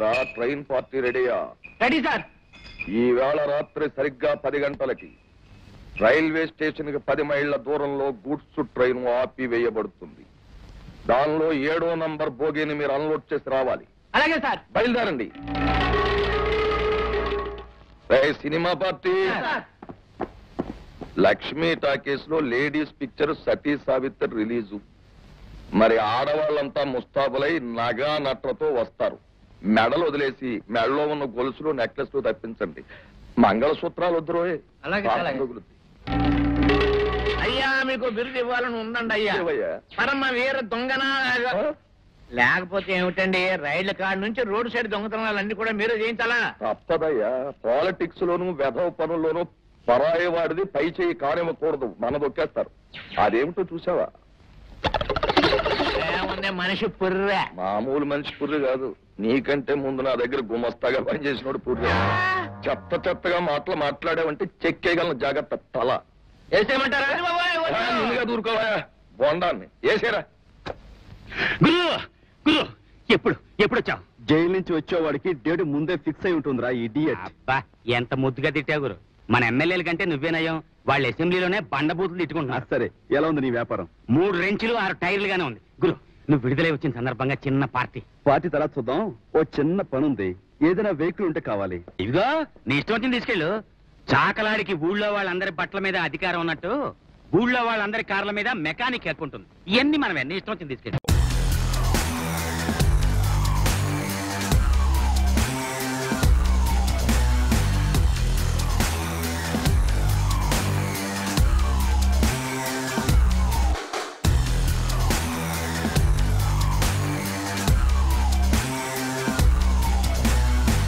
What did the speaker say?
ఎరా train party రెడీయా ready sir ఈ వేళ రాత్రి సరిగ్గా పది గంటలకి రైల్వే స్టేషన్ కి పది మైళ్ల దూరంలో గూడ్స్ ట్రైన్ ఆపివేయబడుతుంది దానిలో ఏడో నంబర్ బోగీని మీరు అన్లోడ్ చేసి రావాలి అలాగే సార్ బయలుదేరండి రేయ్ cinema party sir Lakshmi talkies లో ladies picture Sati Savitri release మరి ఆడవాళ్ళంతా ముస్తాబులై నగా నట్రతో వస్తారు మెడలు వదిలేసి మెడలో ఉన్న గొలుసులు నెక్లెస్లు తప్పించండి మంగళసూత్రాలు వద్దురోయ్ అలాగే, పాపం అలాగే. తగులుద్ది. అయ్యా మీకు బిరుదు ఇవ్వాలని ఉందండి అయ్యా ఏవయ్యా? పరమ వీర దొంగనా ఆ? లేకపోతే ఏమిటండి రైళ్ల కాడ నుంచి రోడ్డు సైడ్ దొంగతనాలన్నీ కూడా మీరే చేయించాలా తప్పదయ్యా పాలిటిక్స్ లోను వెధవ పనుల్లోనూ పరాయి వాడిది పై చేయి కానివ్వకూడదు మన దొక్కేస్తారు అదేమిటో చూసావా ఏముంది మనిషి పుర్రే మామూలు మనిషి పుర్రి కాదు నీకంటే ముందు నా దగ్గర గుమస్తాగా పనిచేసినోడు పుర్రి చెత్త చెత్తగా మాటలు మాట్లాడావంటే చెక్కేయగలను జాగ్రత్త తల వేసేయమంటారా ఆ, నిన్నుగా దూరుకోవా బోండాన్ని వేసేరా గురు గురు ఎప్పుడు ఎప్పుడు వచ్చావు జైలు నుంచి వచ్చేవాడికి డేట్ ముందే ఫిక్స్ అయి ఉంటుందిరా ఇడియట్ అబ్బా ఎంత ముద్దుగా తిట్టావు గురు మన ఎమ్మెల్యేల కంటే నువ్వే నయం వాళ్ళ అసెంబ్లీలోనే బండబూతులు తిట్టుకుంటున్నారు సరే ఎలా ఉంది నీ వ్యాపారం మూడు రెంచులు ఆరు టైర్లుగానే ఉంది గురు నువ్వు విడుదలై వచ్చిన సందర్భంగా చిన్న పార్టీ పార్టీ తర్వాత చూద్దాం ఓ చిన్న పని ఉంది ఏదైనా వెహికల్ ఉంటే కావాలి ఇదిగో నీ ఇష్టం వచ్చింది తీసుకెళ్ళు చాకలాడికి ఊళ్ళో వాళ్ళందరి బట్టల మీద అధికారం ఉన్నట్టు ఊళ్ళో వాళ్ళందరి కార్ల మీద మెకానిక్ హక్కు ఉంటుంది ఇవన్నీ మనం ఎన్ని ఇష్టం వచ్చింది తీసుకెళ్ళు